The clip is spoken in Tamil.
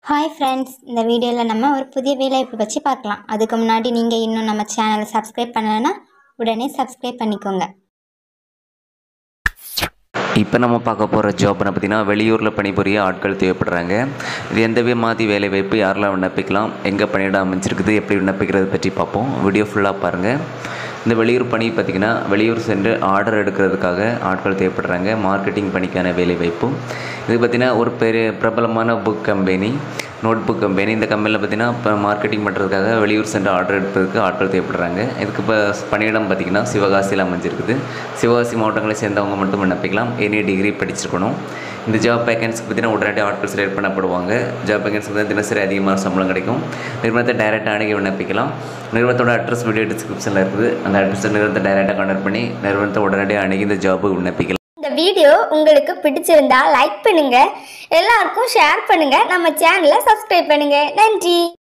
ஹாய் ஃப்ரெண்ட்ஸ் இந்த வீடியோவில் நம்ம ஒரு புதிய வேலைவாய்ப்பு பற்றி பார்க்கலாம் அதுக்கு முன்னாடி நீங்கள் இன்னும் நம்ம சேனலை சப்ஸ்கிரைப் பண்ணலைன்னா உடனே சப்ஸ்கிரைப் பண்ணிக்கோங்க இப்போ நம்ம பார்க்க போகிற ஜாப்னு பார்த்தீங்கன்னா வெளியூரில் பணிபுரிய ஆட்கள் தேவைப்படுறாங்க இது எந்த மாதிரி வேலை வாய்ப்பு யாரெல்லாம் விண்ணப்பிக்கலாம் எங்கே பணியிடம் அமைஞ்சிருக்குது எப்படி விண்ணப்பிக்கிறது பற்றி பார்ப்போம் வீடியோ ஃபுல்லாக பாருங்கள் இந்த வெளியூர் பணி பார்த்திங்கன்னா வெளியூர் சென்று ஆர்டர் எடுக்கிறதுக்காக ஆட்கள் தேவைப்படுறாங்க மார்க்கெட்டிங் பணிக்கான வேலை வாய்ப்பு இது பார்த்திங்கன்னா ஒரு பெரிய பிரபலமான book company notebook company இந்த கம்பெனியில் பார்த்திங்கன்னா இப்போ மார்க்கெட்டிங் பண்ணுறதுக்காக வெளியூர் சென்று ஆர்டர் எடுப்பதற்கு ஆட்கள் தேவைப்படுறாங்க இதுக்கு இப்போ பணியிடம் பார்த்திங்கன்னா சிவகாசியில் அமைஞ்சிருக்குது சிவகாசி மாவட்டங்களை சேர்ந்தவங்க மட்டும் விண்ணப்பிக்கலாம் எனி டிகிரி படிச்சிருக்கணும் இந்த ஜாப் வேகன்சிக்கு பார்த்தீங்கன்னா உடனடி ஆட்கள் செலக்ட் பண்ணப்படுவாங்க ஜாப் வேகன்சி வந்து தினசரி அதிகமான சம்பளம் கிடைக்கும் நிறுவனத்தை டைரெக்டாக அணுகி விண்ணப்பிக்கலாம் நிறுவனத்தோட அட்ரஸ் வீடியோ டிஸ்கிரிப்ஷனில் இருக்குது அந்த அட்ரஸை நிறுவனத்தை டைரெக்டாக கான்டாக்ட் பண்ணி நிறுவனத்தை உடனடியாக அணுகி இந்த ஜாபுக்கு விண்ணப்பிக்கலாம் இந்த வீடியோ உங்களுக்கு பிடிச்சிருந்தா லைக் பண்ணுங்க எல்லாருக்கும் ஷேர் பண்ணுங்க நம்ம சேனலை சப்ஸ்கிரைப் பண்ணுங்க நன்றி